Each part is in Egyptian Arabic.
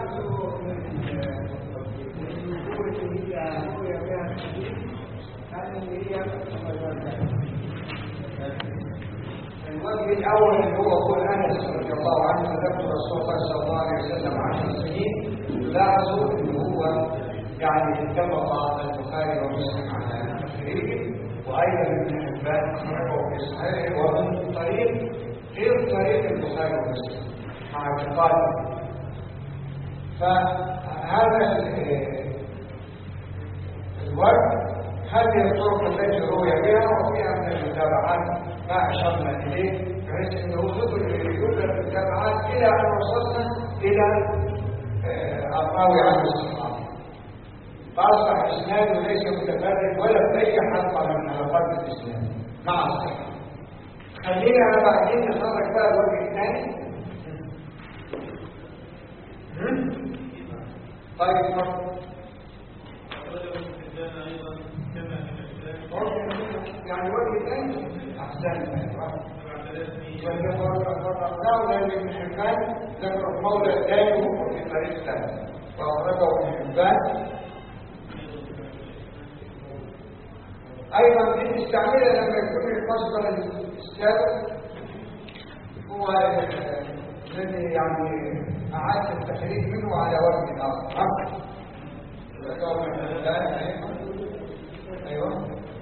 الوجه الأول اللي هو قول أنس رضي الله عنه ذكر رسول الله صلى الله عليه وسلم عشر سنين لاحظوا أنه هو يعني اتفق البخاري ومسلم على تخريجه وأيضا ابن حبان أخرجه في صحيحه ومن طريق غير طريق البخاري ومسلم مع اعتقاده فهذا الوجه هذه الطرق التي روي بها وفيها من المتابعات ما أشرنا إليه بحيث أنه فضل يوجد المتابعات إلى أن وصلنا إلى الراوي عن الصحابة فأصبح إسناده ليس متفرد ولا في أي حلقة من حلقات الإسلام مع الصحابة خلينا بعدين نتفرج بقى الوجه الثاني طيب تفضل يعني وجه ثاني احسن ولو لم ابن حبان ذكر مولى ثاني وفي طريق ثاني واخرجه ابن حبان ايضا دي تستعملها لما يكون المصدر السابق هو الذي يعني اعاد التخريج منه على وجه اخر ذكر ابن حبان ايوه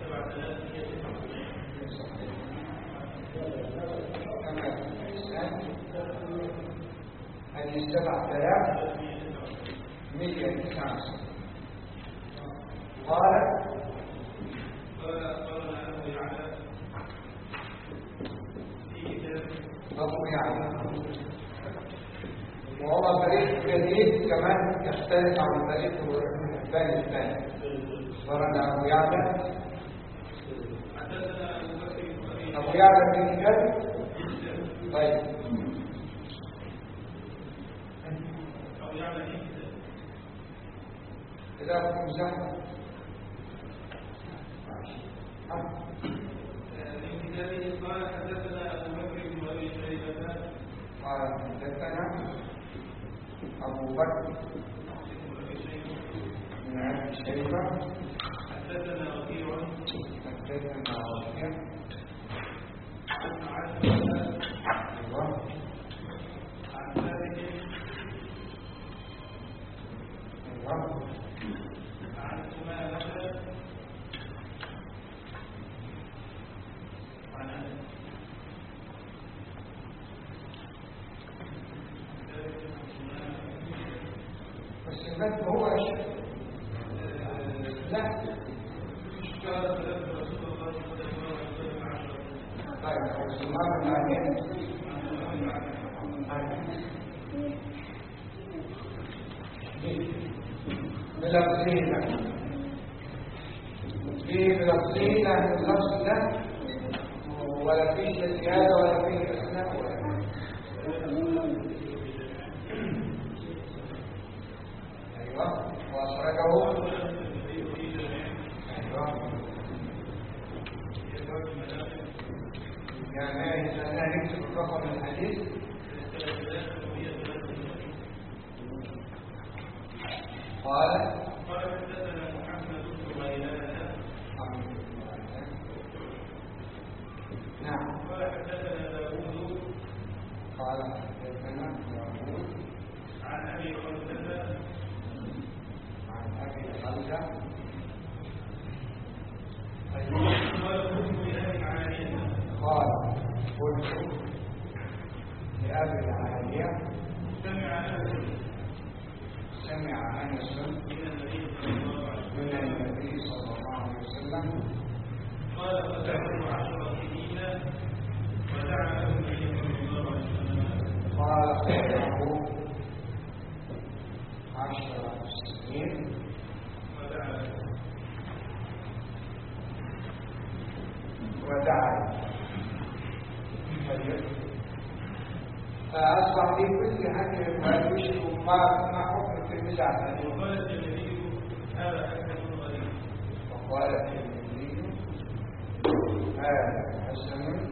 هذه سبعة آلاف مية تسعة قال أبو يعني وهو فريق جديد كمان يختلف عن فريق ابن حبان الثاني أخبرنا أبو يعلى أبو يعلى بن كلب طيب إذا كنت مساعد من كتابه قال حدثنا ابو بكر بن ابي شيبه قال حدثنا أبو بكر بن أبي شيبة حدثنا وكيع حدثنا وكيع عن عائشه أيوه عن ثابت أيوه عن امامه عن انس بس المد هو إيش؟ لا قال سلمت رسول الله صلى الله عليه وسلم عشرة طيب أبو سلمان بن علي بلفظينا في بلفظينا من اللفظ ده ولا فيه زيادة ولا فيه إثناء ولا أيوه وأخرجه أيوه يعني إذا نكتب الرقم الحديث قال قال حدثنا محمد بن غيلان نعم قال حدثنا داوود قال حدثنا داوود عن ابي خلفه عن ابي خلده قال كنت بأبي عالية قال قلت لابي العاليه سمع انس سمع انس من النبي صلى الله عليه وسلم من النبي صلى الله عليه وسلم قال فتحت عشر سنين ودعا له النبي صلى الله عليه وسلم قال فتحه عشر سنين ودعا له ودعا طيب فأصبح في كل هذه الروايات يشبه ما ما حكم الترمذي عن أبي وقال الترمذي هذا حسن غريب وقال الترمذي هذا حسن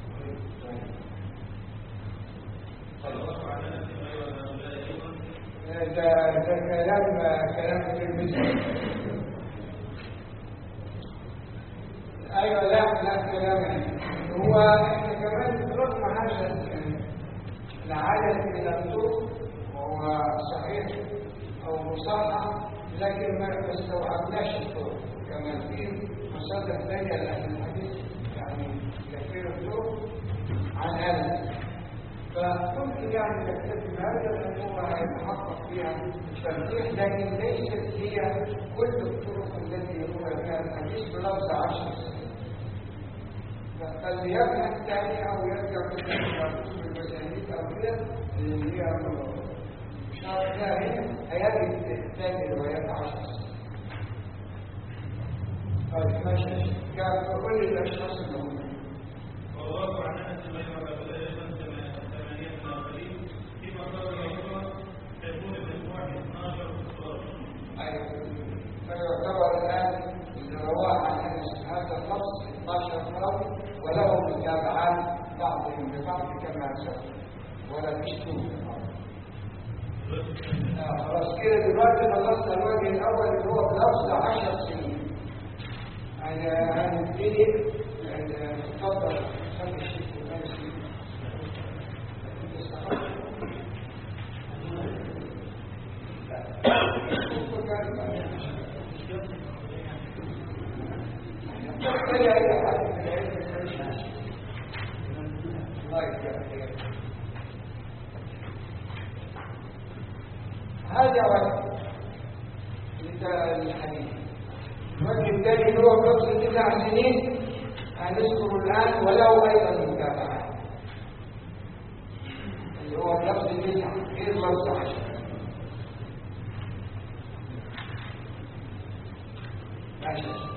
طيب قال وقع على انس غير هؤلاء ايضا ده ده ده كلام كلام الترمذي ايوه لا لا كلام هو احنا كمان رغم هذا العدد من الطرق وهو صحيح او مصحح لكن ما استوعبناش الطرق كمان في مصادر ثانيه لاهل الحديث يعني كثير الطرق عن هذا فممكن يعني نكتفي بهذا لان هو هيتحقق فيها الترجيح لكن ليست هي كل الطرق التي يروى فيها الحديث بلفظ عشر سنين فليبحث الثاني او يرجع كتب المسانيد او كده اللي هي شرط هنا هيجد ثاني روايات عشر سنين طيب ماشي كان كل الاشخاص الموجودين ورواه عن انس بن عبد ثمانية ناقلين فيما قال رحمه يكون الاسبوع 12 صور أيوة. فيعتبر الآن اللي رواه عن أنس هذا اللفظ 12 قول وله متابعات بعضهم ببعض كما سبق ولا تشتوه آه خلاص كده دلوقتي خلصنا الوجه الأول اللي هو بلفظ 10 سنين أنا هنبتدي اتفضل خلي الشيخ ماشي هذا وجه الحديث الوجه الثاني اللي هو قبل تسع سنين هنذكر الآن وله أيضا متابعة اللي هو لفظ تسعة غير لفظ عشرة ماشي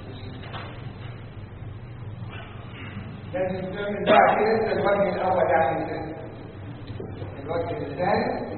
لازم تعمل بعد كده الوجه الأول يعني كده. الوجه الثاني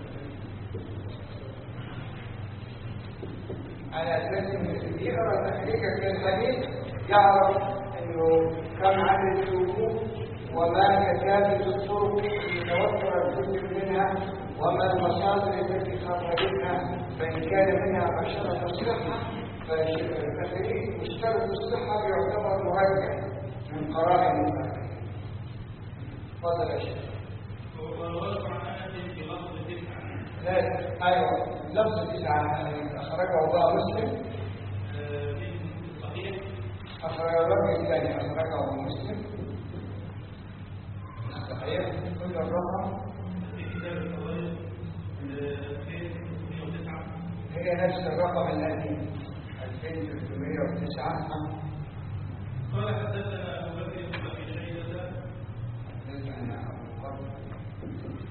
على أساس إن اللي يقرأ تحقيقك للحديث يعرف إنه كم عدد الوجوه وما كثافة الطرق المتوفرة كل منها وما المصادر التي خرجتها فإن كان منها بشرة الصحة فالتدريب مشترك الصحة يعتبر مرجح من قرائن الفقه. تفضل يا شيخ. ورواه عن انس بلفظ تسعة لا ايوه لفظ تسعه اخرجه الله مسلم آه، من صحيح أخرج الرقم الثاني أخرجه مسلم صحيح كل الرقم في كتاب الفوائد آه، 2309 هي نفس الرقم القديم 2309 قال حدثنا ابو بكر بن ابي شيبه حدثنا أبو بكر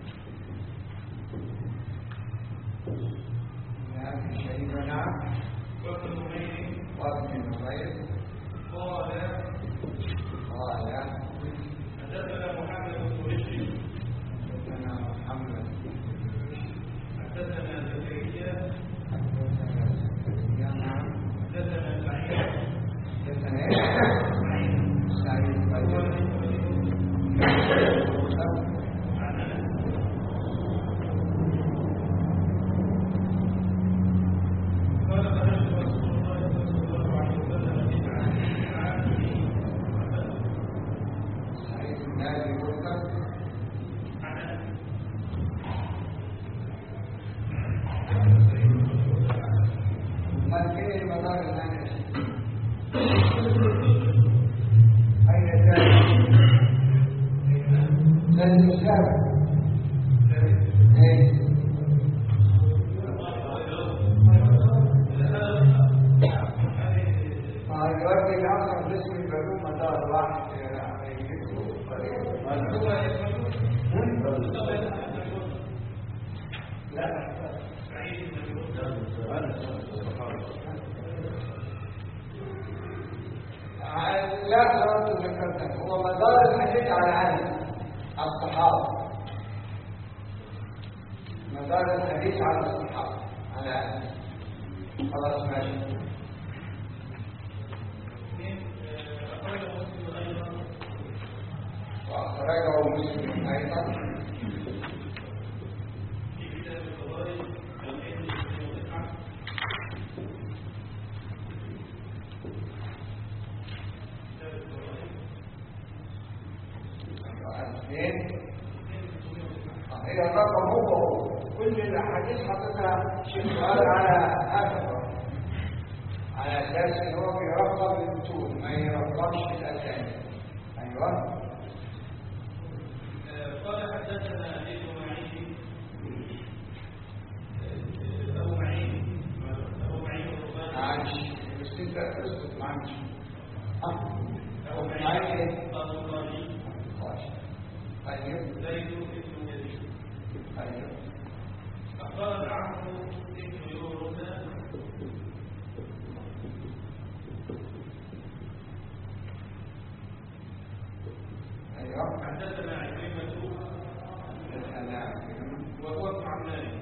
بن أبي شيبة نعم وابن نمير وابن نمير قال قال حدثنا محمد بن بشر حدثنا محمد حدثنا زكريا حدثنا زكريا نعم حدثنا سعيد حدثنا إيه؟ سعيد بن عن انس قال خرجت رسول الله صلى الله عليه وسلم تسعة عامه سعيد بن ابي بكر عن انس من فين المدار الان اين الثاني لازم السابع ايه ما دلوقتي الاخر باسم البلوم مدار واحد يجيبه لا لا خلاص ذكرتك هو مدار الحديث على عن الصحابة مدار الحديث على الصحابة على عن خلاص ماشي أخرجه مسلم أيضا وأخرجه مسلم أيضا في كتاب الفوائد هي الرقم هو هو كل الاحاديث حطيتها شيخ سؤال على هذا الرقم على اساس ان هو بيرقم الطول ما يرقمش الاسامي ايوه قال حدثنا ابن معين ابو معين ابو معين الرباني معلش بس انت اسكت معلش ها ابو معلش معين ايه الرباني طيب زيد بن يزيد طيب فقال عمرو بن يونس ايوه حدثنا عكرمة السلام وهو ابن عمان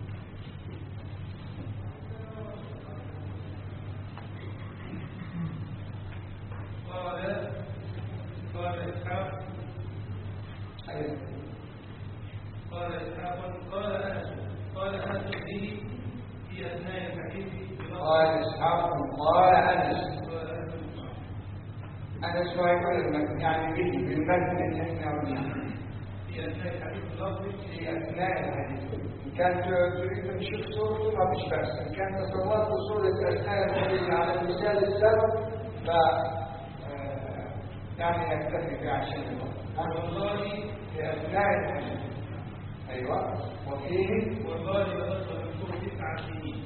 قال قال إسحاق ايوه قال إسحاق قال أنس قال أنس به في أثناء الحديث بلفظ- قال اسحاق قال انس قال أنس انس هو يقول المتن يعني به بالمتن اللي احنا قلناه في أثناء الحديث بلفظ في اثناء الحديث ان كان تريد ان تشوف صورته ما فيش بأس ان كان تصورت صورة اثناء الحديث على المثال السابق ف آه، يعني يكتفي بها عشان الوقت ها؟ والله في اثناء الحديث ايوه وفيه والله لقد ذكرت تسع سنين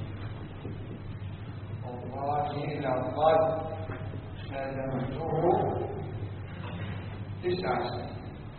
والله لقد خدمته تسع سنين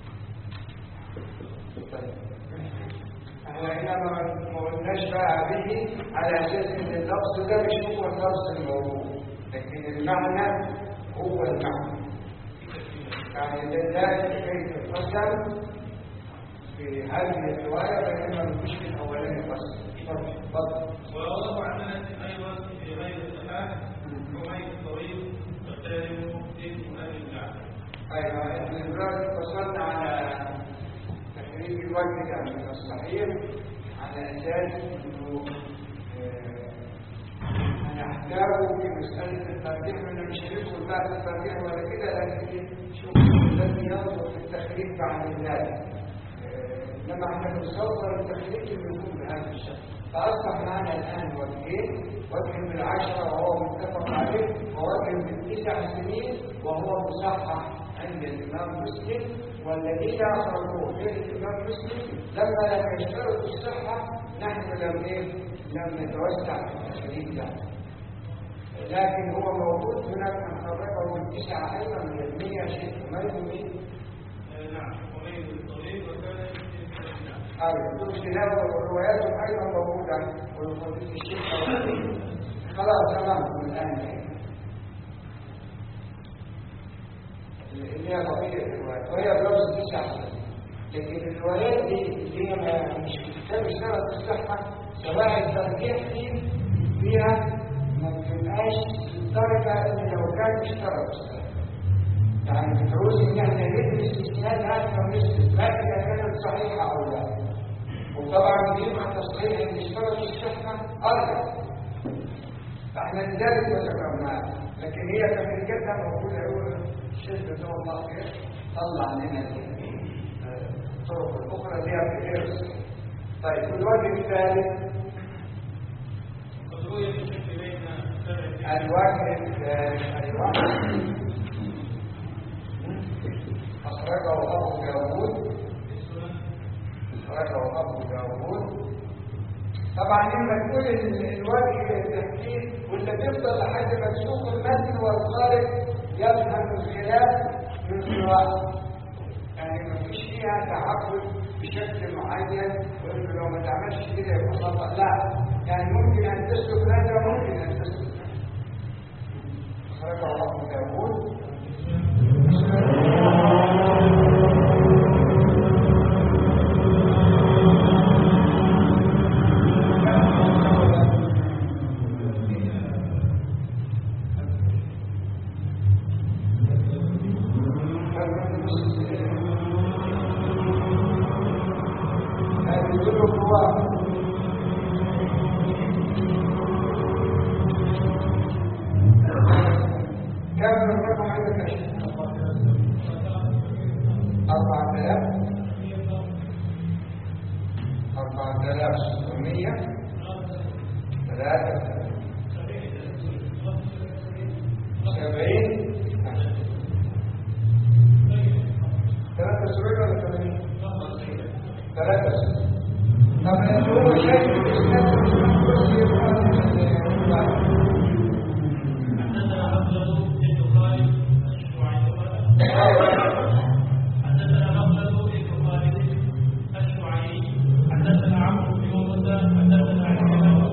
طيب احنا هنا ما ما قلناش بقى به على اساس ان اللفظ ده مش هو اللفظ الموجود لكن المعنى هو المعنى يعني ده ده كيف القسم في هذه الروايه بينما المشكل الاولاني بس اتفضل اتفضل ورواه عن انس ايضا في غير الصحاح حميد الطويل وسالم ابن ابي الجعد ايوه احنا دلوقتي وصلنا على تخريج الوجه ده من الصحيح على اساس انه آه، هنحتاجه في مساله الترجيح وانا مش هندخل بقى في الترجيح ولا كده لكن شوف الذي ينظر في التخريج بعد ذلك آه، انما احنا بنصور التخريج اللي يكون بهذا الشكل فاصبح معنا الان وجهين وجه من العشره وهو متفق عليه ووجه من تسع سنين وهو مصحح عند الامام مسلم والذين اخرجوه غير الامام مسلم لما لم يشترطوا الصحه نحن لم ايه لم نتوسع في التخريج ده لكن هو موجود هناك من خرجه من تسعه ايضا من المية شيخ حميد ومين آه، نعم حميد الطويل وكان ابن ابي الجعد أيوة دول كتاب ورواياتهم أيضا موجودة والفضيل الشيخ أولي. خلاص تمام من الآن اللي هي قضية الروايات وهي بلفظ تسع سنين لكن الروايات دي اللي هي ما- مش في كتاب السنة الصحة سواء الترجيح فيه فيها ما بتبقاش للدرجة إن لو كان اشترط الصحة يعني بتعوز ان احنا ندرس اسناد هذا مثل ما اذا كانت صحيحه او لا وطبعا يبقى تصحيح ان اشترط الصحه ارجع فاحنا لذلك ما ذكرناها لكن هي تفريجاتها موجوده يقول الشيخ جزاه الله خير طلع لنا آه، الطرق الاخرى اللي هي في غير الصحيح طيب الوجه الثالث قد روي في الشك بين سبع الوجه الثالث ايوه أخرجه أبو داود السنن أخرجه أبو داود طبعا لما تقول ال- الوجه التحقيق وانت تفضل لحد ما تشوف المتن والخارج يفهم الخلاف من قراءة يعني ما فيش فيها تعبد بشكل معين وانه لو ما تعملش كده يبقى خطأ لا يعني ممكن ان تسلك هذا ممكن ان تسلك هذا. أخرجه أبو داود هذه كله قواه كم الرقم عندك يا شيخ؟ أربعة آلاف 4600 ثلاثة سبعين ثلاثة سبعين ولا ثمانين؟ ثلاثة سبعين طب هو شايف الإسلام الكرسي حدثنا مخلد بن خالد الشعيبي حدثنا مخلد بن خالد الشعيبي حدثنا عمرو بن يونس حدثنا عكرمه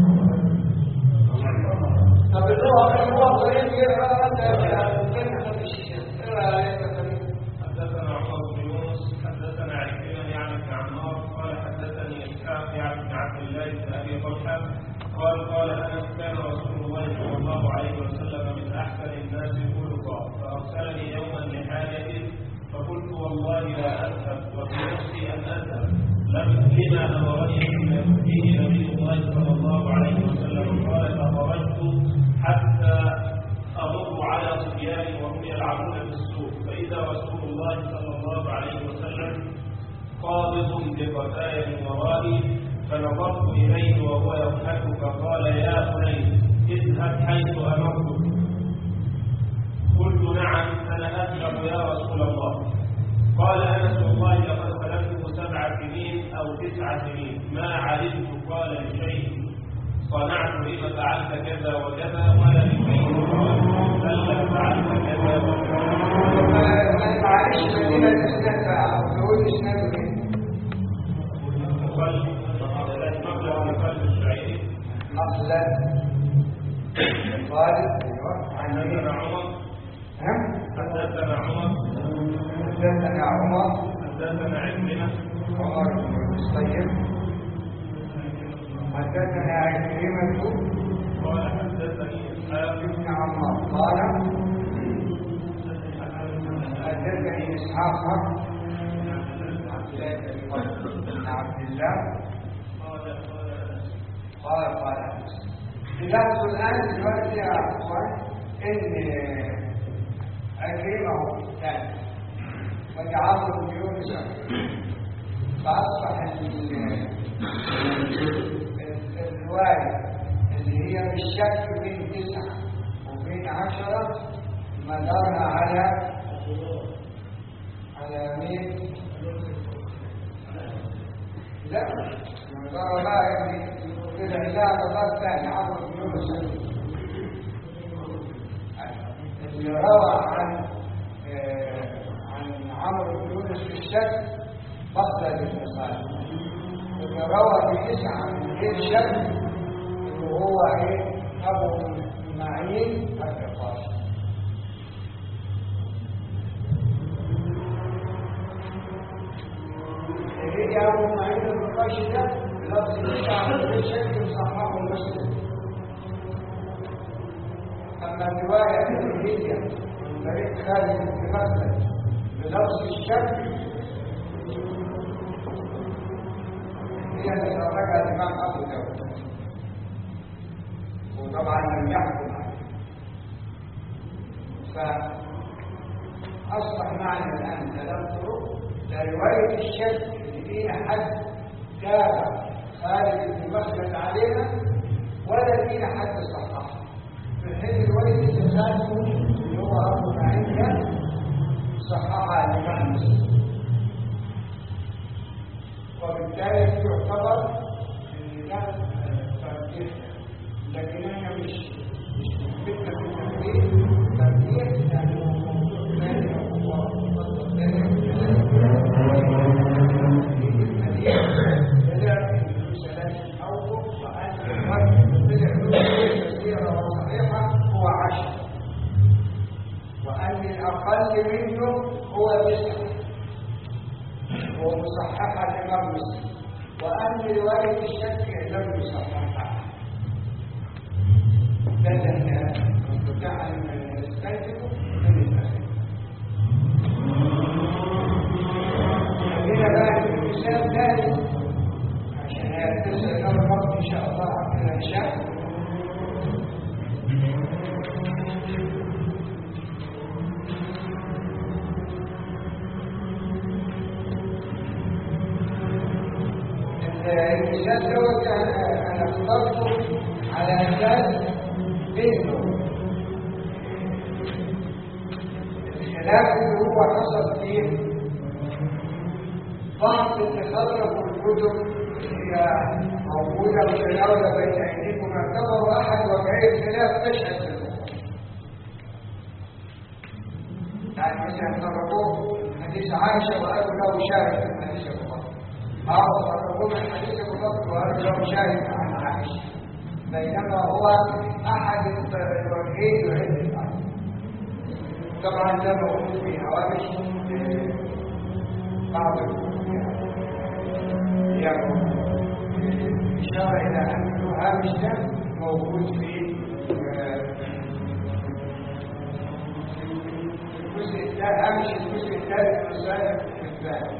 طب اللغة اللغة ضعيف يقرأ أنت كيف تمشي؟ اقرأ يا ابن حدثنا عمر بن يونس حدثنا عكرمه يعني بن عمار قال حدثني اسحاق يعني بن عبد الله بن ابي طلحه قال قال انس كان رسول الله صلى الله عليه وسلم من احسن الناس خلقا فارسلني يوما لحاجه فقلت والله لا اذهب وفي نفسي ان اذهب لم لما امرني به نبي الله صلى الله عليه وسلم قال فخرجت حتى أمر على صبيان وهم يلعبون في السوق فإذا رسول الله صلى الله عليه وسلم قابض بقتايا من ورائي فنظرت إليه وهو يضحك فقال يا بني اذهب حيث أمرتك قلت نعم أنا أذهب يا رسول الله قال أنس والله لقد خلقته سبع سنين أو تسع سنين ما علمت قال لشيء صنعت لما فعلت كذا وكذا ولا لشيء قال هل فعلت كذا وكذا معلش مدينة الإسلام بقى نقول إسلام إيه؟ وقال مبلغ من قلب الشعير مخلد خالد أيوه عن حدثنا مين؟ عمر ها؟ حدثنا عمر حدثنا عمر حدثنا عكرمة عمر بن المصيب حدثنا عكرمة قال حدثني إسحاق بن عمار قال حدثني إسحاق بن عبد الله قال قال أنس قال قال بلفظ الآن دلوقتي يا أخوان إن أكرمه ثاني وجعله بن يونس فأصبح ال- ال- الرواية اللي هي بالشك بين تسعة وبين عشرة مدارها على على مين؟ لا مدارها بقى يعني كده إله الله ثاني عمرو بن يونس اللي روى عن آه، عن عمرو بن يونس في الشك مخلد بن خالد اللي روى بتسعة من غير شك اللي هو ايه ابو معين الرقاش اللي هي ابو معين الرقاش ده لفظ تسعة من غير شك صححه مسلم أما الرواية اللي هي من طريق خالد بن مخلد بلفظ الشك هي اللي خرجها الإمام أبو داود وطبعا لم يحكم عليه فأصبح معنا الآن ثلاث طرق لرواية الشك اللي فينا حد تابع خالد بن مخلد عليها ولا فينا حد صححها في حين رواية الإنسان اللي هو أبو معين صححها الإمام مسلم وبالتالي يعتبر ان ده ترجيح لكن انا مش مش مثبتنا في الترجيح ترجيح يعني هو موضوع ثاني او هو مصدر ثاني وأن الأقل منه هو تسعة ومصححة الإمام مسلم وأن رواية الشك لم يصححها ده اللي احنا نستطيع أن نستنتجه من الأخير خلينا بقى في مثال ثاني عشان يتسع لنا الوقت إن شاء الله عن العشاء المثال دوت انا انا اخترته على اساس انه الخلاف اللي هو حصل فيه بعض اللي خرجوا الكتب هي موجوده متداوله بين ايديكم اعتبروا احد وجهي الخلاف تشهد بالبخاري يعني مثلا فرقوه حديث عائشه وقالوا له شاهد من حديث ابو بكر او فرقوه من حديث ابو بكر وقالوا له شاهد عن عائشه بينما هو احد الوجهين يعد العائشه طبعا ده موجود في هوامش بعض يعني إشارة إلى أن الهامش ده موجود في الجزء الثالث هامش الجزء الثالث من رسالة الحبان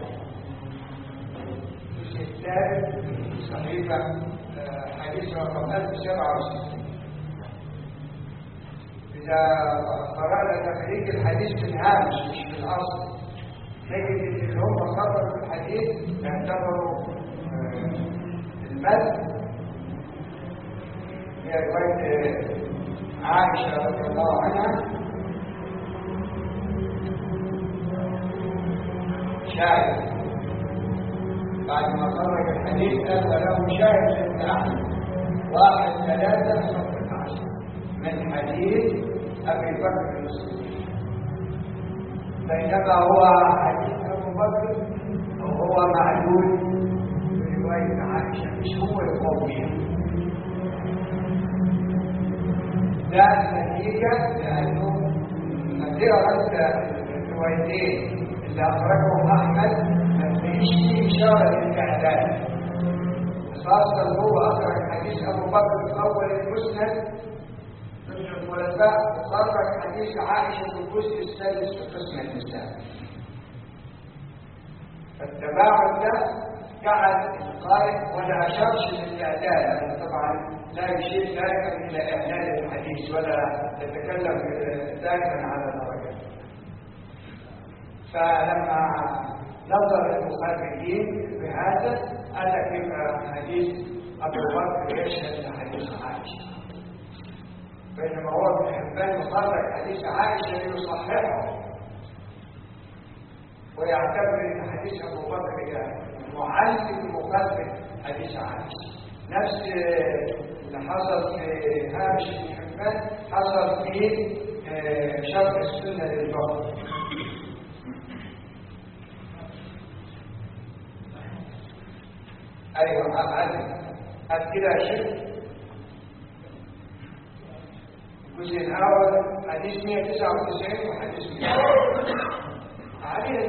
الجزء الثالث صحيفة حديث رقم 1067 إذا قرأنا تخريج الحديث في الهامش مش في الأصل نجد إن اللي هم خبروا في الحديث يعتبروا المد هي رواية عائشة رضي الله عنها شاهد بعد ما خرج الحديث قال وله شاهد ابن أحمد واحد ثلاثة صفر عشر من حديث أبي بكر الصديق بينما هو حديث أبو بكر وهو معلول برواية عائشة مش هو القوية ده نتيجة لأنه نتيجة أنت الروايتين اللي أخرجهم أحمد ما فيش فيه إشارة للإعلان خاصة هو أخرج حديث أبو بكر في أول المسند من الخلفاء وخرج حديث عائشة في الجزء السادس في قسم النساء فالتباعد ده جعل القارئ ولا أشارش للإعلان لأنه طبعا لا يشير دائما إلى إعلان الحديث ولا يتكلم دائما على درجات فلما نظر المخرجين بهذا قال لك يبقى حديث أبو بكر يشهد لحديث عائشة بينما هو ابن حبان مخرج حديث عائشة ليصححه ويعتبر ان حديث ابو بكر معلم مخرج حديث عائشة نفس اللي حصل في هامش بن حبان حصل في شرح السنة للبقر ايوه عدل هات كده يا شيخ الجزء الاول حديث 199 وحديث 100 عليه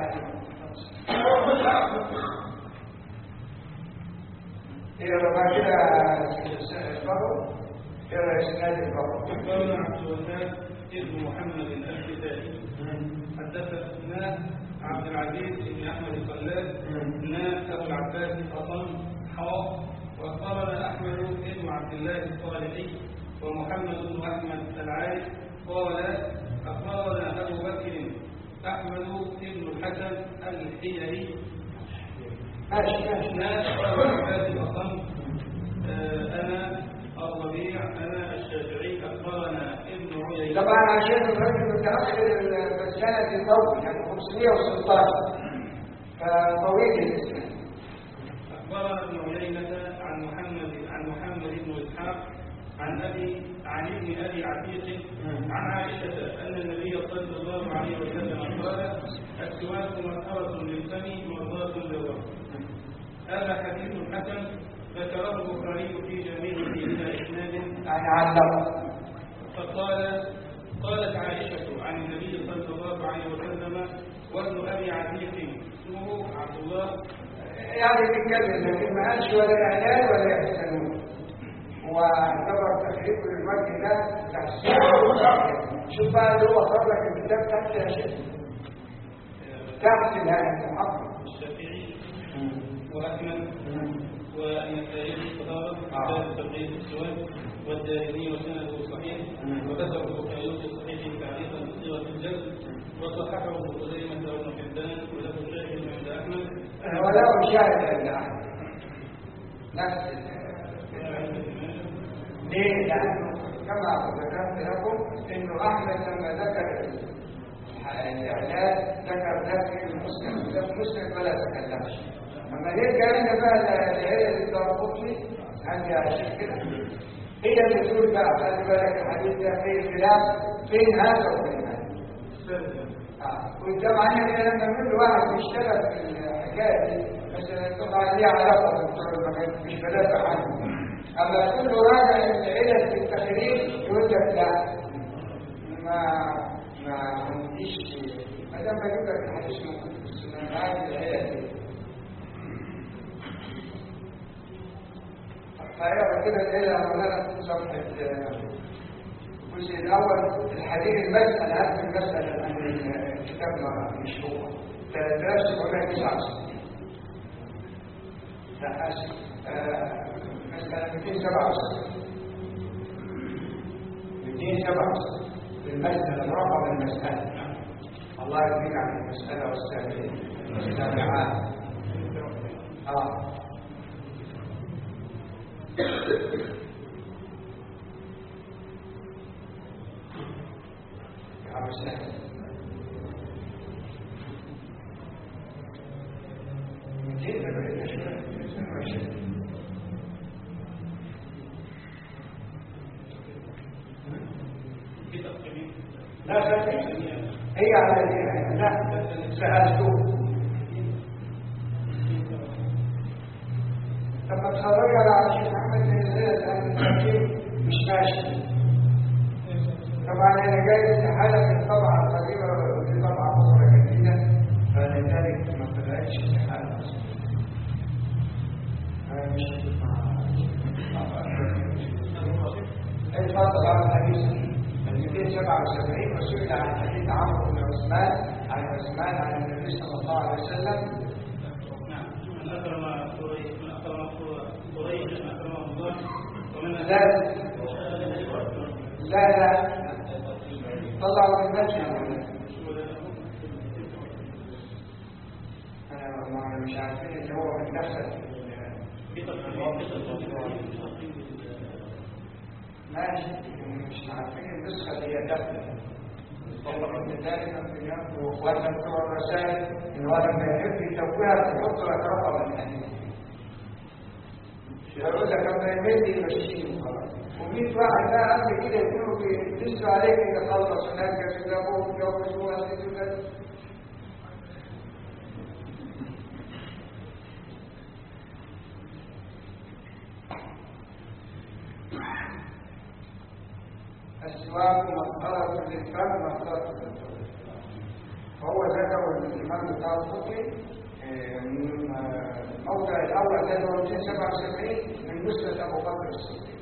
اقرا بقى كده البقر اقرا اسناد البقر قال عبد الوهاب ابن محمد الكتابي حدثنا عبد العزيز بن احمد الخلال نا ابو العباس الحصن حاء واخبرنا احمد بن عبد الله الصالحي ومحمد بن احمد العارف قال اخبرنا ابو بكر احمد بن الحسن الحيري ماشي ماشي نا ابو العباس الحصن انا الربيع انا الشافعي اخبرنا ابن عيينه طبعا عشان الرجل متاخر السنه طويل يعني 516 فطويل الاسلام أخبرنا ابن عيينة عن محمد عن محمد بن إسحاق عن أبي عن ابن أبي عتيق عن عائشة أن النبي صلى الله عليه وسلم قال السواك مطهرة للفم مرضاة للرب هذا حديث حسن ذكره البخاري في جميعه إلى إسناد يعني علق فقال قالت عائشة عن النبي صلى الله عليه وسلم وابن أبي عتيق اسمه عبد الله يعني بيتكلم لكن ما قالش ولا اعلان ولا يحسنون هو اعتبر تخريب للوجه ده تحسين شوف بقى اللي هو خرج الكتاب تحت يا شيخ تحت الهيئه المحقق الشافعي وأحمد والنسائي طهارة كتاب تقريب السواد والدارمي وسنده صحيح وذكر البخاري في صحيحه تعليقا بصيغة الجزم وصححه ابن خزيمة وابن حبان وله شاهد عند أحمد ولا شاهد عند احد نفس ال- ليه؟ لأنه كما ذكرت لكم إنه أحمد لما ذكر الإعلان ذكر ذكر المسلم ده المسلم فلا تكلمش أما نرجع هنا بقى لعيلة الدرقطني عندي عشان كده هي اللي تقول بقى خلي بالك الحديث ده فيه خلاف بين هذا وبين هذا آه. قدام عينك كده لما كل واحد بيشتغل في الحكايه دي مثلا طبعا ليها علاقه بالدكتور المكان مش بدافع عنه اما تقول له راجع العلل في التخريج يقول لك لا ما ما عنديش ما دام بجيب لك الحديث موجود في السنه انا عايز العلل دي فيقرا كده العلل مولانا في صفحه الجزء الاول الحديث المساله هذه المساله لان الكتاب ما- مش هو 3769 لا اسف آه، مساله 267 267 المساله رقم المساله الله يرضيك عن المساله والسابعين والسابعات اه يا عم سهل ميتين سبعين شوية اثنين وعشرين لا سبعين هي على دي لا سألته لما اتفرج على الشيخ محمد بن زيد لأن التركيب مش ماشي طبعا انا جاي استحاله في الطبعه القديمه ودي طبعه اخرى جديده فلذلك ما طلعتش استحاله اصلا أنا مش اتفضل على الحديث ال 277 وسئل عن حديث عمرو بن عثمان عن عثمان عن النبي صلى الله عليه وسلم نعم من أكرم قريش من أكرم قريش من أكرمه الله ومن لا لا لا طلعوا من المسجد انا ما مش عارفين اللي هو من نفسه ماشي مش عارفين النسخة اللي هي داخلة طبعا من ذلك في اليوم واخواتنا بتوع الرسائل ان هو لما يحب يسويها بيحط لك رقم الحديث يقول لك لما يمد يمشيه خلاص و100 واحد بقى قبل كده يكونوا بيدسوا عليك ان خلص هناك جابوه وجوزوه وهددوا كده السواك مطهرة للفم مطهرة للفم فهو ذكر الإمام بتاع الخطري من الموضع الأول ده اللي هو 277 من مسند أبو بكر الصديق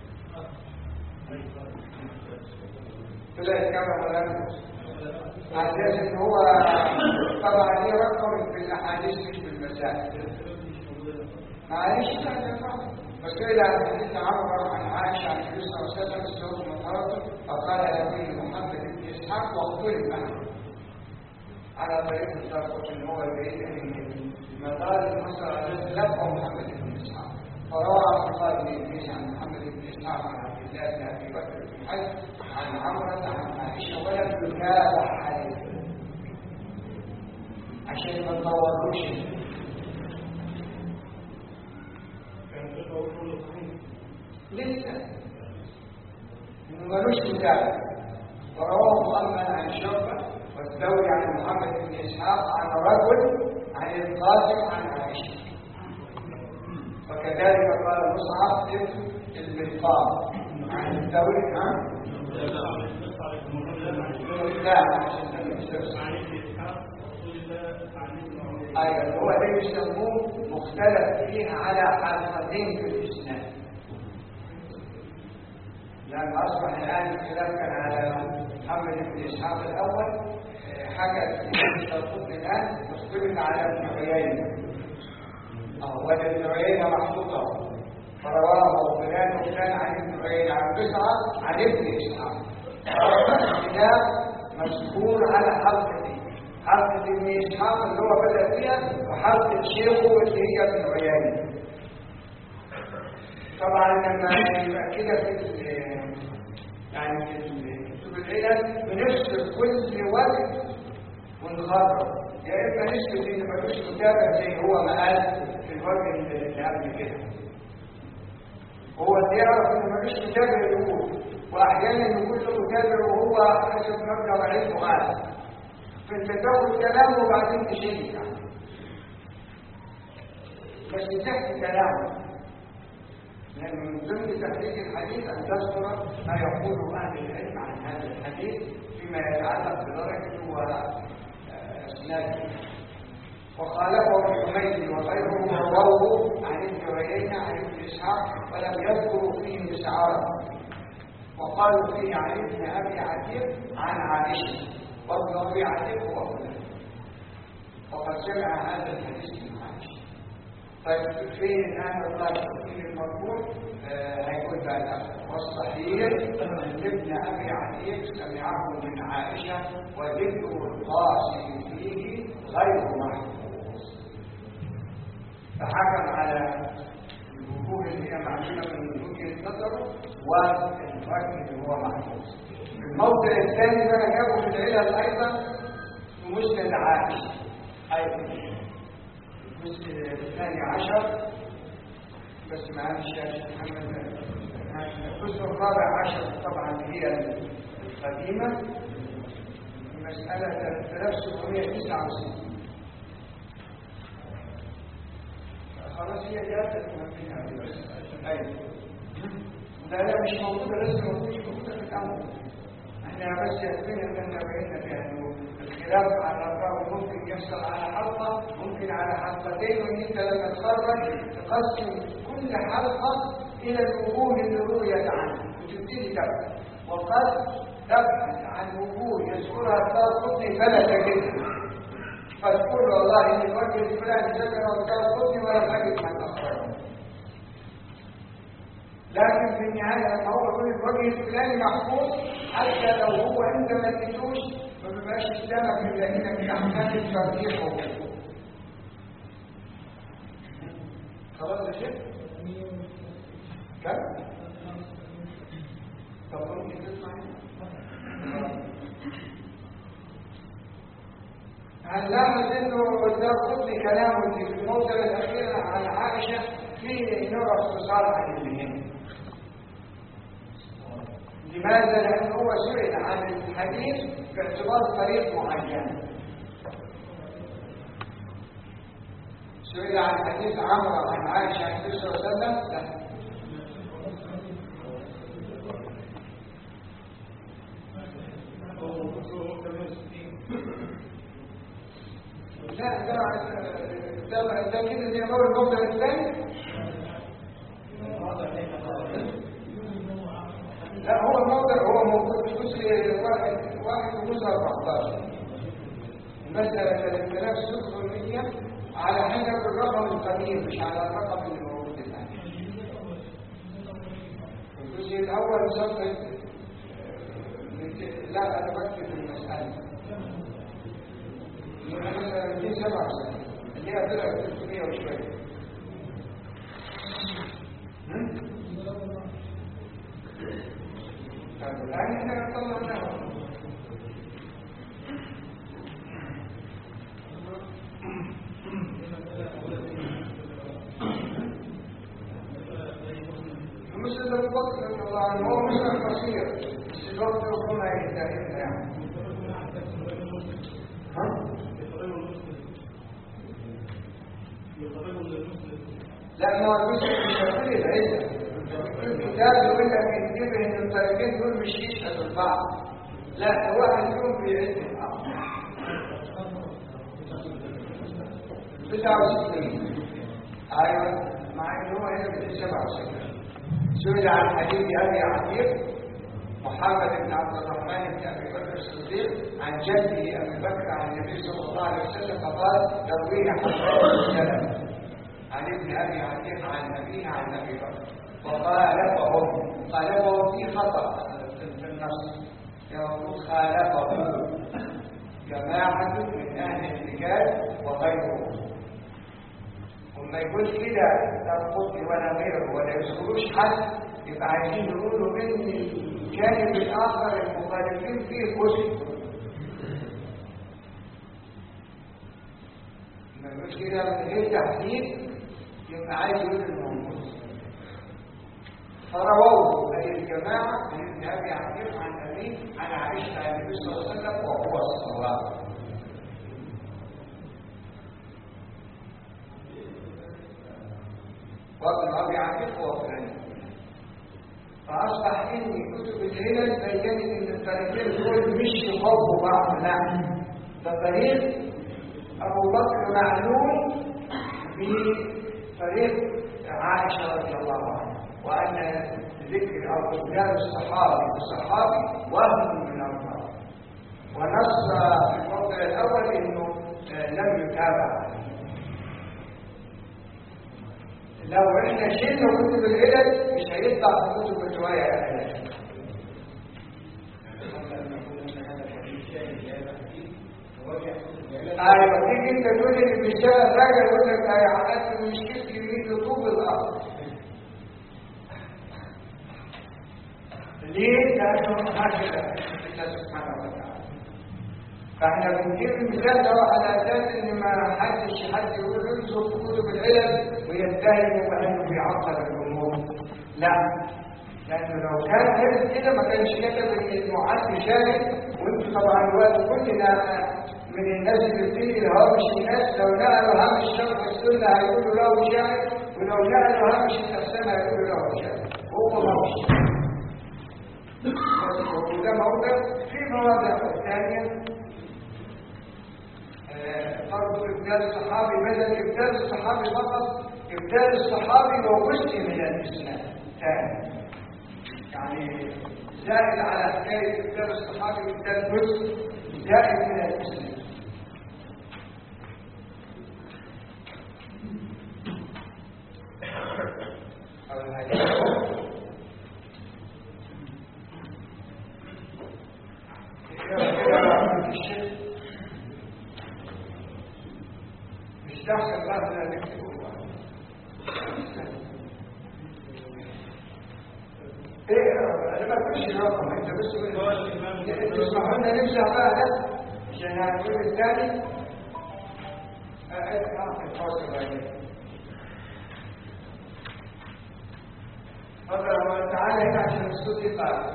طلعت كما ولا على اساس ان هو طبعا ليه رقم في الاحاديث مش بالمسائل معلش لا تفهم وسئل عن حديث عمرو عن عائشه عن النبي صلى الله عليه وسلم الزوج مطهرته فقال له محمد بن اسحاق واختلف معه على طريق الدرقط ان هو يريد ان مدار المصر على لقب محمد بن اسحاق فروى عبد الله بن ادريس عن محمد بن اسحاق عن عبد الله بن ابي بكر بن حج عن عمرة عن عائشه ولم يتابع عليه عشان ما تطوروش لسه انه ملوش متابع ورواه محمد عن شعبه والثوري عن محمد بن اسحاق عن رجل عن القاسم عن عائشه وكذلك قال مصعب ابن المنقار عن الثوري عن لا عشان ايوه هو ده يسموه مختلف فيه على حلقتين في الاسناد لأن أصبح الآن الخلاف كان على محمد بن إسحاق الأول حكى القطب الآن مختلف على ابن عيينة أو وجد ابن عيينة محطوطة فرواه فلان وفلان عن ابن عيينة عن قصعة عن ابن إسحاق الخلاف مذكور على حلقتين حلقة ابن إسحاق اللي هو بدأ فيها وحلقة شيخه اللي هي ابن عيينة كده في ال- يعني في ال- كتب العلل بنفصل كل وقت ونخرج يا اما نثبت ان ملوش متابع زي هو ما قال في الوجه اللي قبل كده هو يعرف ان ملوش متابع يقول واحيانا يكون له متابع وهو حسب مبلغ علمه قال فانت تاخد كلامه وبعدين تشيل يعني بس تحكي كلامه لأن من ضمن تحقيق الحديث أن تذكر ما يقوله أهل العلم عن هذا الحديث فيما يتعلق بدرجته وأسناده وخالفه ابن حميد وغيره رواه عن ابن عيينة عن ابن إسحاق ولم يذكروا فيه مسعارا وقالوا فيه عن ابن أبي عتيق عن عائشة وابن أبي عتيق هو أولاد وقد سمع هذا الحديث من عائشة طيب فين الآن الراجح فين المرفوع آه هيكون بعد والصحيح أن ابن أبي عتيق سمعه من عائشة وذكر القاسم فيه غير محفوظ فحكم على الوجوه اللي هي معلومة من وجهة نظره والوجه اللي هو محفوظ الموضع الثاني بقى جابه في العلل أيضا في مسند عائشة أيضا الجزء الثاني عشر بس معاه الشاشة محمد الجزء الرابع عشر طبعا هي القديمة مسألة 3769 خلاص هي جاءت منها بس أيوة لا لا مش موجودة لسه موجودة مش موجودة في الأول احنا بس يكفينا ان احنا بقينا فيها انه الخلاف على الراوي ممكن يحصل على حلقة ممكن على حلقتين وان انت لما تخرج تقسم كل حلقة الى الوجوه اللي رويت عنه وتبتدي تبحث وقد تبحث عن وجوه يذكرها الدار قطني فلا تجدها فتقول والله ان الوجه الفلاني ذكر الدار قطني ولا تجد من اخرجه لكن في النهاية لما هو يكون الوجه الفلاني محفوظ حتى لو هو انت ما اديتوش ما بيبقاش قدامك الا هنا من احكام الترجيح والوجوه. خلاص يا شيخ؟ كم؟ طب ممكن تسمع هنلاحظ انه ده قطني كلامه في الموضع الاخير عن عائشه في نوع اختصار عن الهند لماذا؟ لأنه هو سئل عن الحديث باعتبار طريق معين سئل عن حديث عمرو عن عائشة عن النبي صلى الله عليه وسلم لا لا ده ده ده كده زي ما هو الموضع الثاني لا هو الموضع هو موجود في جزء واحد واحد وجزء 14 المسألة 3600 على حسب الرقم القديم مش على الرقم اللي موجود الآن الجزء الأول صفحة لا أنا بكتب المسألة دي سبع سنة اللي هي طلعت 300 وشوية طيب الآن احنا طلعناها مثل ابو بكر رضي الله عنه هو مثل قصير بس الوقت ربما ينتهي يعني ها؟ لا ما هو الجزء مش هيقول العزة الكتاب يقول لك انتبه ان الطريقين دول مش يشهدوا البعض لا ده واحد فيهم بيعز الاخر 69 ايوه مع ان هو هنا في 67 سئل عن حديث ابي عتيق محمد بن عبد الرحمن بن ابي بكر الصديق عن جده ابي بكر عن النبي صلى الله عليه وسلم فقال تروينا حسين السلام عن ابن ابي عتيق عن ابيه عن ابي بكر وخالفهم خالفهم في خطا في النص يقول خالفه جماعه من اهل الرجال وغيرهم وما يقول كده لا قطي ولا غيره ولا يذكروش حد يبقى عايزين يقولوا ان الجانب الاخر المخالفين فيه كتب ما يقولش كده من غير تحديد يبقى عايز يقول انهم مسلم فرووا اي الجماعه من ابن ابي عقيل عن ابي عن عائشه عن النبي صلى الله عليه وسلم وهو الصواب وابن ابي عقيل هو فلان فاصبح ان كتب العلل بينت ان الطريقين دول مش يخافوا بعض لا ده طريق ابو بكر معلوم بطريق عائشه رضي الله عنها وان ذكر او ذكر الصحابي الصحابي وهم من الله ونص في الموضع الاول انه لم يتابع لو احنا شلنا كتب العلل مش هيطلع في كتب الروايه العلل ايوه تيجي انت تقول لي بيشتغل راجل يقول لك انا عملت مشكلتي يريد طوب الارض ليه؟ لانه هكذا الله سبحانه وتعالى فاحنا بنجيب المثال ده على اساس ان ما حدش حد يقول ينظر في كتب العلم ويتهم بانه بيعطل الامور لا لانه لو كان غير كده ما كانش كتب ان المعد شاهد وانتم طبعا الوقت كلنا من الناس اللي بتيجي لهامش الناس لو نقلوا هامش شرح السنه هيقولوا له شاهد ولو نقلوا هامش التفسير هيقولوا له شاهد هو هامش وده موضع في مواضع ثانيه فرض إبدال الصحابي بدل إبدال الصحابي فقط إبدال الصحابي وجزء من الإسلام ثاني يعني زائد على حكاية إبدال الصحابي إبدال جزء زائد من الإسلام أو الحديث الشيخ مش تحصل بعد لا نكتبه ايه انا ما كنتش رقم انت بس تسمحوا لنا نمشي بقى ده عشان هنقول الثاني تفضل تعالى هنا عشان الصوت يطلع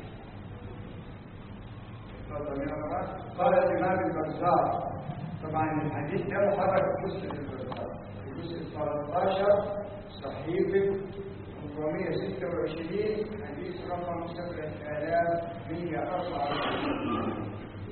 قال الامام البزار طبعا الحديث ده محرك في مسلم البزار في جزء 13 صحيفه 426 حديث رقم 7124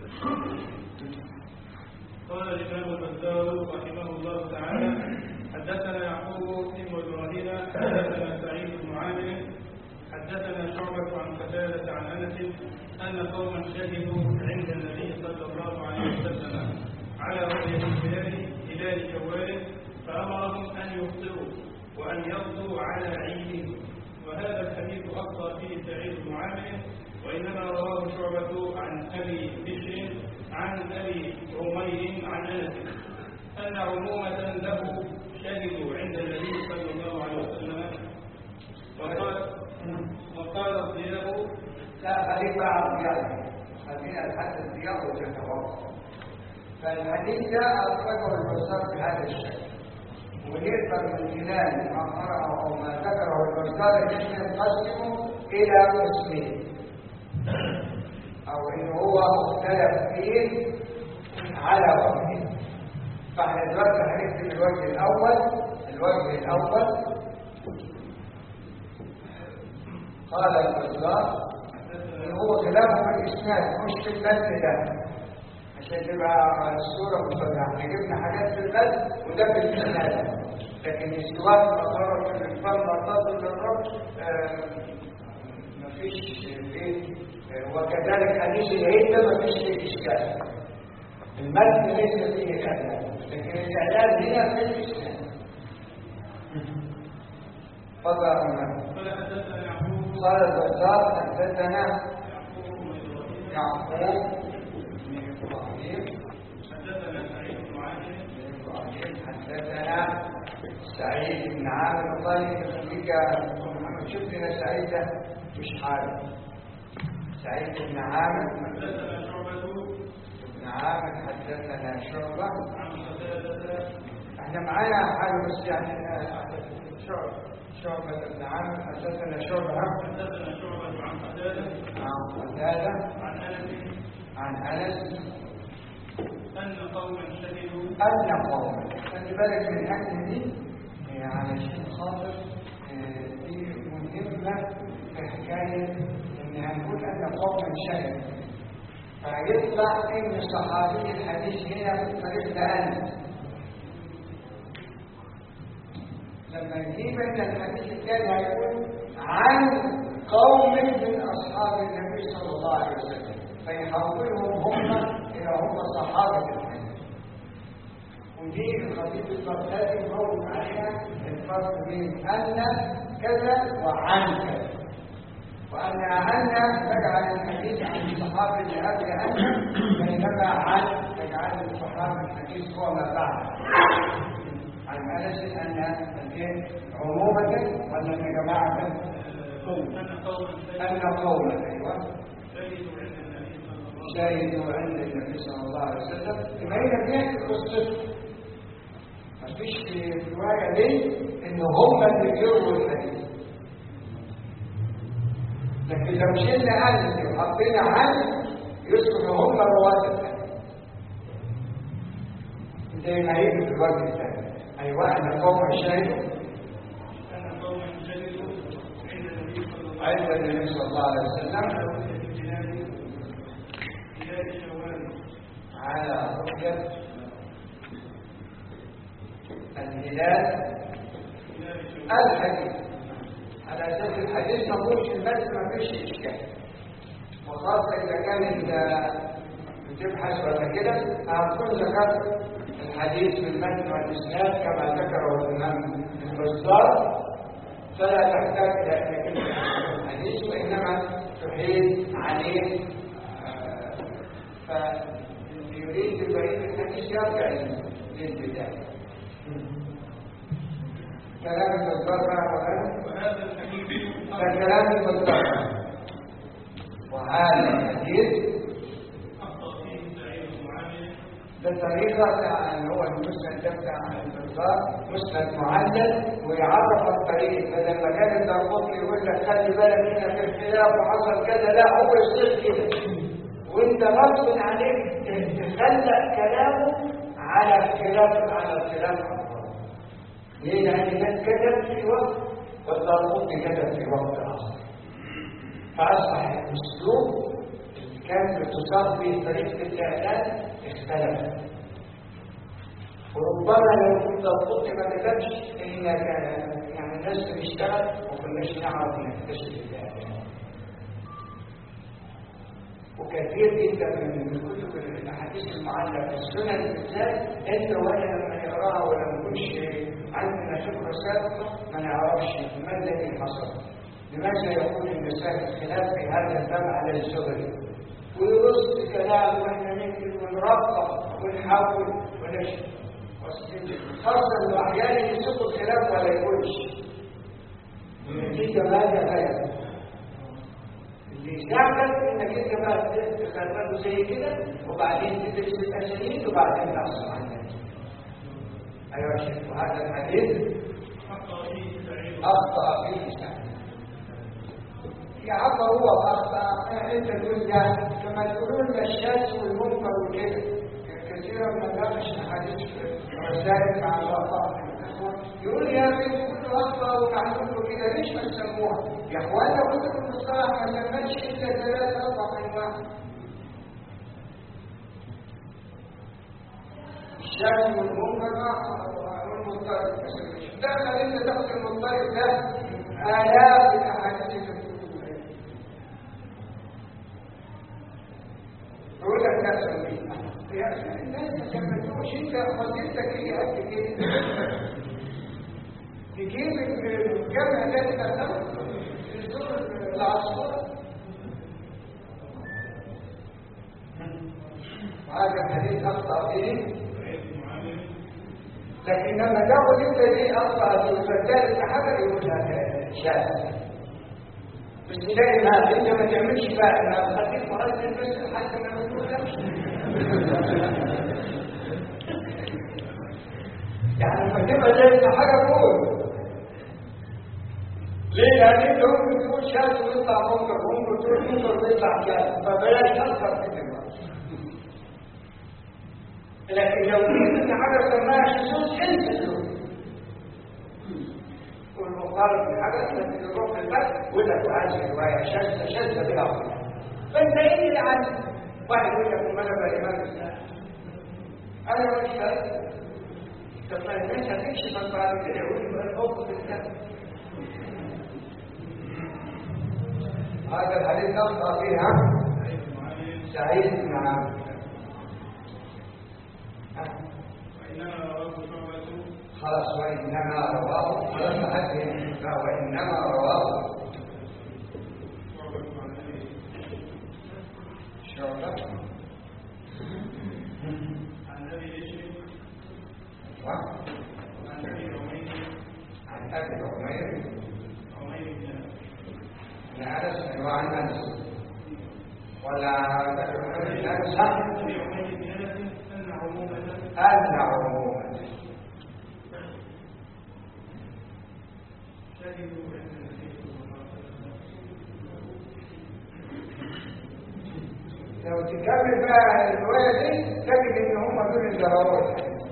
قال الإمام البزار رحمه الله تعالى حدثنا يعقوب بن إبراهيم حدثنا سعيد بن عامر حدثنا شعبة عن قتادة عن أنس أن قوما شهدوا عند النبي صلى الله عليه وسلم على رؤية الهلال هلال شوال فأمرهم أن يفطروا وأن يغدوا على عيدهم وهذا الحديث أخطأ فيه سعيد بن عامر وإنما رواه شعبة عن أبي بشر عن أبي عمير عن أنس أن عمومة له شهدوا عند النبي صلى الله عليه وسلم وقال وقال الضياء لا خليك بقى على الضياء خلينا لحد الضياء وتتوقف فالحديث ده أخرجه البزار بهذا الشكل ونقدر من خلال ما قرأه أو ما ذكره البزار إن احنا نقسمه إلى قسمين أو إن هو مختلف فيه على وجهين فاحنا دلوقتي هنكتب الوجه الأول الوجه الأول قال البزار إن هو خلافه في الإسناد مش في المتن ده عشان تبقى الصورة مصدعة احنا جبنا حاجات في المتن وده في الإسناد لكن استواء المقرر في الإنفاق مرتبط للرب مفيش ايه وكذلك حديث العيد ده مفيش فيه إشكال المتن ليس فيه كلام لكن الإعلان هنا في الإسلام تفضل يا أمام قال حدثنا يعقوب قال البزار حدثنا يعقوب يعقوب بن إبراهيم حدثنا سعيد بن عامر بن إبراهيم حدثنا سعيد بن عامر طالب خليك يا محمد شوف لنا سعيد ده مش حاله سعيد بن عامر حدثنا شعبة بن عامر حدثنا شعبة عن قتادة احنا معانا حاله بس يعني آه، شعبة شعبة بن عامر حدثنا شعبة حدثنا شعبة عن قتادة عن قتادة عن أنس عن أنس أن قوما شهدوا أن قوما خلي بالك من الأكل دي آه، علشان خاطر آه، دي مهمة في حكاية إن هنقول أن قوما شهدوا فيطلع إن صحابي الحديث هنا في الطريق ده أنس لما نجيب ان الحديث الثاني هيقول عن قوم من اصحاب النبي صلى الله عليه وسلم فيحولهم هم الى هم صحابه الحديث ودي الخطيب البغدادي مروج عليها الفرق بين ان كذا وعن كذا وان عن تجعل الحديث عن الصحابه اللي قبل ان بينما عن تجعل الصحابه الحديث هو ما بعد عن أنس أن الدين عمومة ولا يا جماعة أن قوما أن قولا أيوة شهدوا شاهدوا عند النبي صلى الله عليه وسلم عند النبي صلى الله عليه وسلم يبقى هنا بيحكي قصته مفيش في الرواية دي إن هم اللي بيرووا الحديث لكن لو شلنا أنس وحطينا عنه يصبح هم رواة الحديث زي ما هيجي في الوقت الثاني أيوة أن قوم شاهدوا أن قوما شهدوا عند النبي صلى الله عند النبي صلى الله عليه وسلم عليه وسلم هلال شوال على رؤية الهلال هلال شوال الحديث على أساس الحديث ما فيهوش البث ما فيش إشكال وخاصة إذا كانت آه، بتبحث ولا كده هتكون ذكرت الحديث في المتن والإسناد كما ذكره الإمام البزار فلا تحتاج إلى أنك أنت تحفظ الحديث وإنما تحيل عليه آه، فاللي يريد بقية الحديث يرجع للبداية كلام البزار بقى وغيره وهذا الحديث فكلام البزار وهذا الحديث أخطأ فيه سعيد بن عامر ده طريقة بتاع ان هو المسند ده بتاع البزار مسند معلل ويعرف الطريق بدل ما كان الدرقطني يقول لك خلي بالك هنا في اختلاف وحصل كذا لا هو يصير كده وانت غصب عليك تخلق كلامه على اختلاف على اختلاف أخباره. ليه؟ لأن ده كتب في وقت والدرقطني كتب في وقت آخر فأصبح الأسلوب اللي كان بتصاب به طريقة الإعلان اختلف وربما لو كنت الخط ما كتبش إن كان يعني الناس بتشتغل وما كناش نعرف نكتشف الإعلان وكثير جدا من كتب الاحاديث المعلقه في السنن بالذات انت وانا لما نقراها ولا نكونش عندنا خبره سابقه ما نعرفش ما الذي حصل لماذا يقول المسائل الخلاف في هذا الباب على الزهري ويرص كلام واحنا نكتب ونرقق ونحاول ونشر خاصه انه احيانا يسوق الخلاف ولا يقولش النتيجه ماذا غير اللي يساعدك انك انت بقى تخرجه زي كده وبعدين تدرس الاسانيد وبعدين تحصل على النتيجه ايوه يا شيخ وهذا الحديث أخطأ فيه سعيد اخطا فيه سعد يا عم هو اخطا انت تقول ده كما تقولون الشاذ والمنكر وكده كثيرا ما ناقش الحديث في رسائل مع الاخطاء من الاخوان يقول يا اخي كله اخطا ومعلوم له كده ليش ما تسموها يا اخوانا كتب المصطلح ما سمتش الا ثلاث اربع انواع الشاذ والمنكر والمضطرب بس مش دخل انت دخل المضطرب ده الاف الاحاديث في الكتب يقول لك لا سميه يا اخي الناس ما سمتوش انت خطيتك هي قد كده تجيب الجمع ده تدخله في الزور العصفور هذا الحديث اخطا فيه سعيد بن عامر لكن لما تاخد انت دي اصلا وتبدل حاجه يقول لك شاذ بس تلاقي ما انت ما تعملش بقى انا خليك مؤذن بس حتى ما تقولش يعني لما تبقى زي حاجه قول ليه؟ لأن أنت ممكن تقول شاذ ويطلع منكر وممكن تقول منكر ويطلع شاذ فبلاش تأثر في دماغك لكن لو قلت ان حاجه سماها شذوذ انت الشذوذ والمقارب بالحدث التي يروح في البث ولا هذه روايه شاذه شاذه بلا وجه فانت ايه اللي عندك؟ واحد يقول لك ما انا الامام الاسلام انا مش شاذ طب ما الناس هتكشف بعد كده يقول لي الحب في الاسلام هذا الحديث نقطع فيها سعيد بن عامر وإنما رواه شعبة خلاص وإنما رواه خلاص حد وإنما رواه شعبة عن أبي شعبة عن أبي بشر وعن عن أبي عمير أبي عمير عمير بن بن أنس وعن أنس ولا أبي عمير بن أنس صح؟ أبي عمير بن أنس أن عمومة أن عموما شهدوا أن النبي صلى الله عليه وسلم لو تكمل بقى الرواية دي تجد إن هم دول اللي رووا الحديث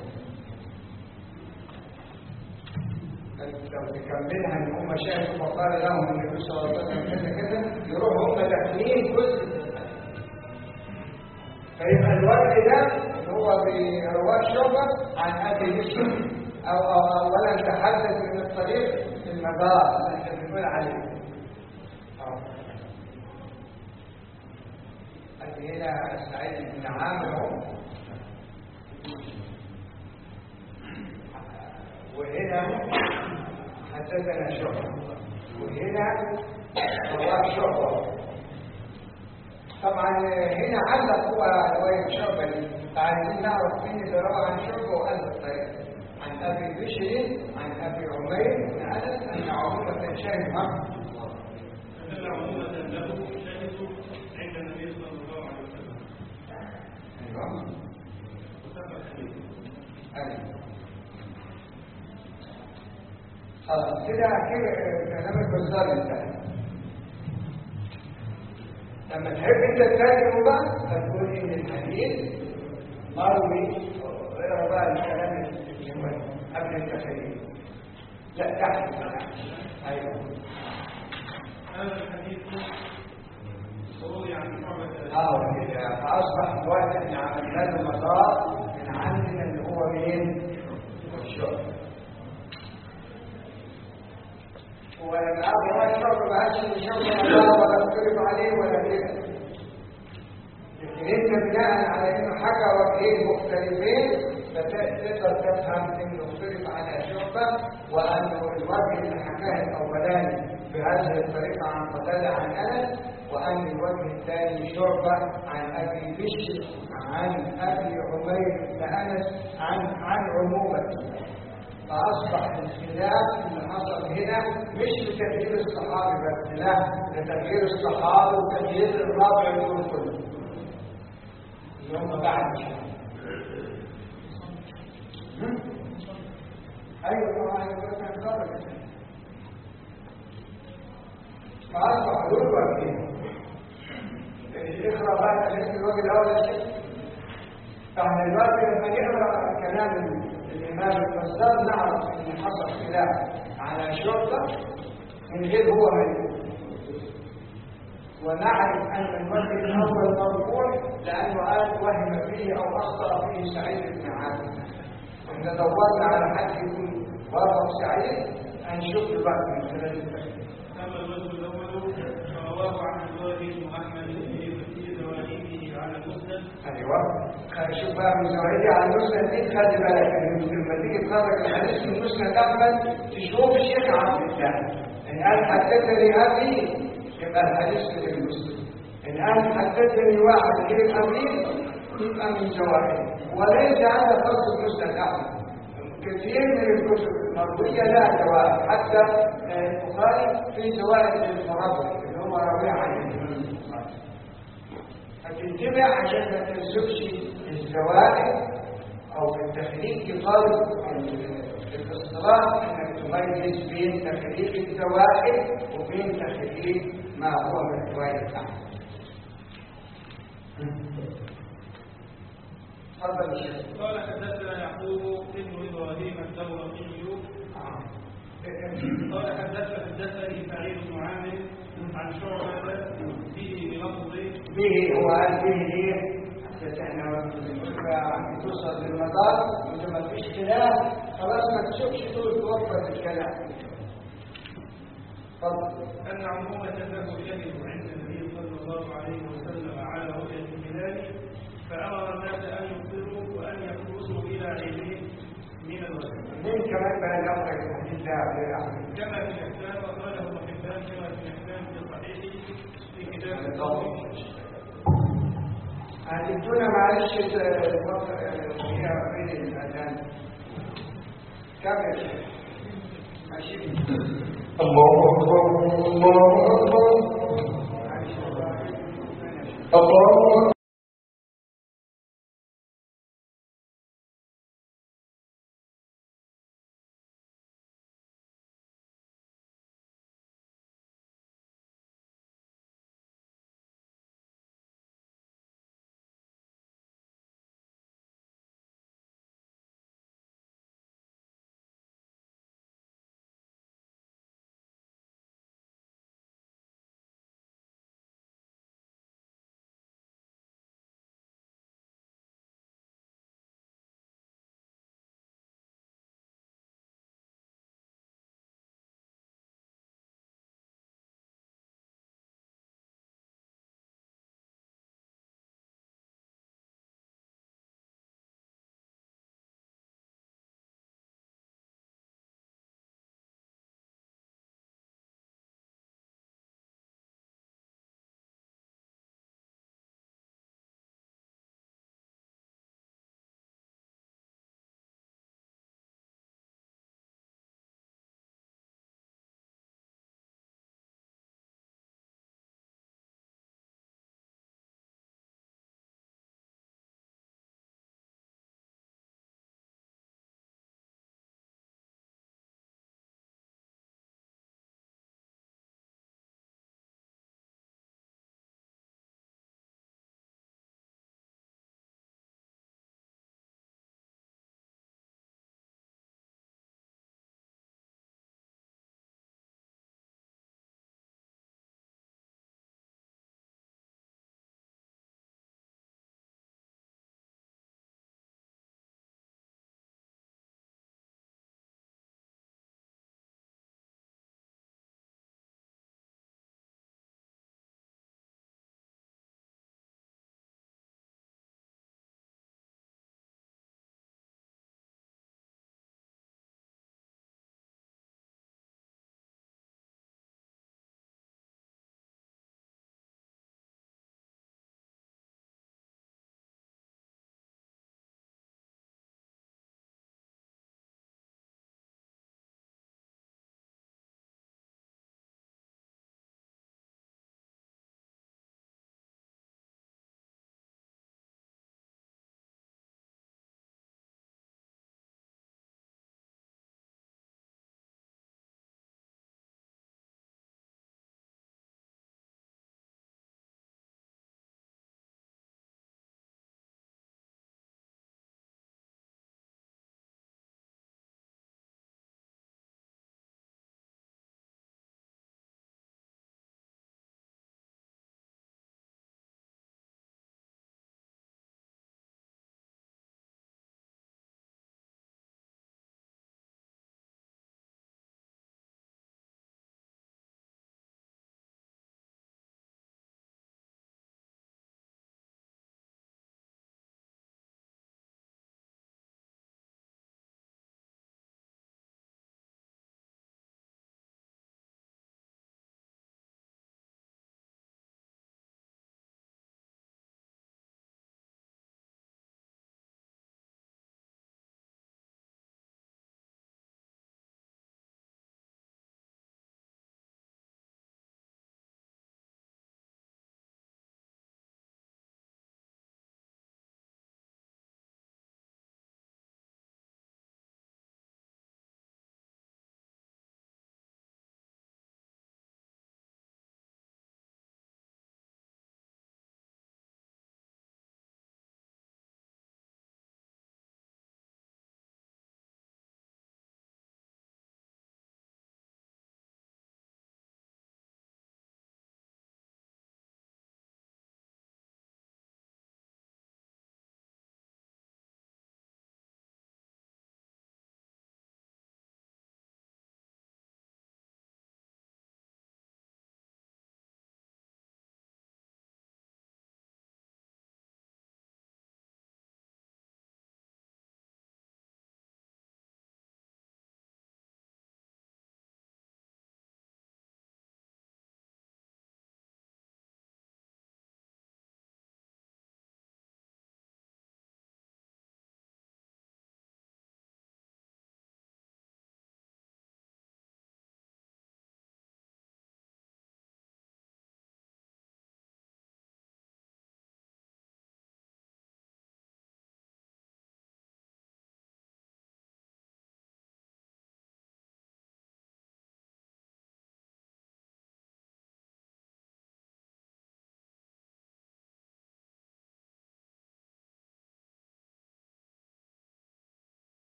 لو تكملها ان هم شافوا وقال لهم النبي صلى الله عليه وسلم كذا كذا يروحوا هم داخلين جزء من الحديث. فيبقى الوقت ده اللي هو برواة شعبة عن أبي بشر أو أو أولا تحدث من الطريق المدار اللي احنا بنقول عليه. أه. أدي هنا سعيد بن عامر أهو. وهنا حدثنا شعبة وهنا رواه شعبة طبعا هنا علق هو رواية شعبة دي عايزين نعرف مين اللي روى عن شعبة وقال الطريق عن أبي بشر عن أبي عمير بن أنس أن عمومة شاهد معه أن عمومة له شهدوا عند النبي صلى الله عليه وسلم أيوه وثبت عليه أيوه خلاص كده كده كلام البزار انتهى لما تحب انت تترجمه بقى فتقول ان الحديث مروي غير بقى الكلام اللي هو قبل التخيل لا تحت تحت ايوه هذا الحديث روي عن شعبة اه كده فاصبح الوقت اللي عملنا له مسار من عندنا اللي هو مين؟ الشعب ولما أبو ما يشرب ما عادش يشرب الله ولا اختلف عليه ولا كده لكن انت بناء على انه حكى وجهين مختلفين فتقدر تفهم انه اختلف على شعبه وانه الوجه اللي حكاه الاولاني بهذه الطريقه عن قتاده عن انس وان الوجه الثاني شعبه عن ابي بشر عن ابي عمير بن انس عن عن عمومه فأصبح الخلاف اللي حصل هنا مش بتغيير الصحابي بس لا ده تغيير الصحابي وتغيير الرابع دول كله اللي هم بعد شوية. هم؟ ايوه طبعا يقول لك خرج فأصبح دول واقفين اقرا بقى تشكيل الوجه الاول يا شيخ فاحنا دلوقتي لما نقرا كلام الامام البزار نعرف ان حصل خلاف على شرطه من غير هو من ونعرف ان الوجه الاول مرفوع لانه قال وهم فيه او اخطا فيه سعيد بن عامر واحنا دورنا على حد يكون وافق سعيد هنشوف دلوقتي من خلال التحقيق أما الوجه الأول فرواه عن الوالد محمد في في زوائده على المسند ايوه شوف بقى من زوايدي على المسند دي خلي بالك ان لما تيجي تخرج الحديث من مسند احمد تشوف الشيخ عبد الله ان قال حدثني ابي يبقى الحديث من المسند ان قال حدثني واحد غير ابي يبقى من زوايدي وليس هذا خاص بمسند احمد كثير من الكتب المروية لا زوائد حتى آه، البخاري في زوائد للمروي اللي هو راوي عن الإمام البخاري فتنتبه عشان ما تنسبش الزوائد أو في التخليق يطالب في الاصطلاح انك تميز بين تخليق الزوائد وبين تخليق ما هو من رواية الأحد تفضل يا شيخ قال حدثنا يعقوب بن ابراهيم الدورقي قال حدثنا حدثني سعيد بن عامر عن شعبة به بلفظ به هو قال به ليه؟ حتى احنا لما توصل للمدار وإذا ما فيش خلاف خلاص ما تشوفش تقول توفر الكلام تفضل أن عمومة له يجب عند النبي صلى الله عليه وسلم على رؤية الهلال فأمر الناس أن يفطروا وأن يخلصوا إلى عينين من الوجه مين كمان بقى نقرا الحديث ده غير احمد كما في الإحسان وقاله ابن حبان كما في الإحسان في صحيحه في كتاب التوحيد هتدونا معلش الفترة هي بين الأذان كم يا شيخ؟ ماشي الله أكبر الله أكبر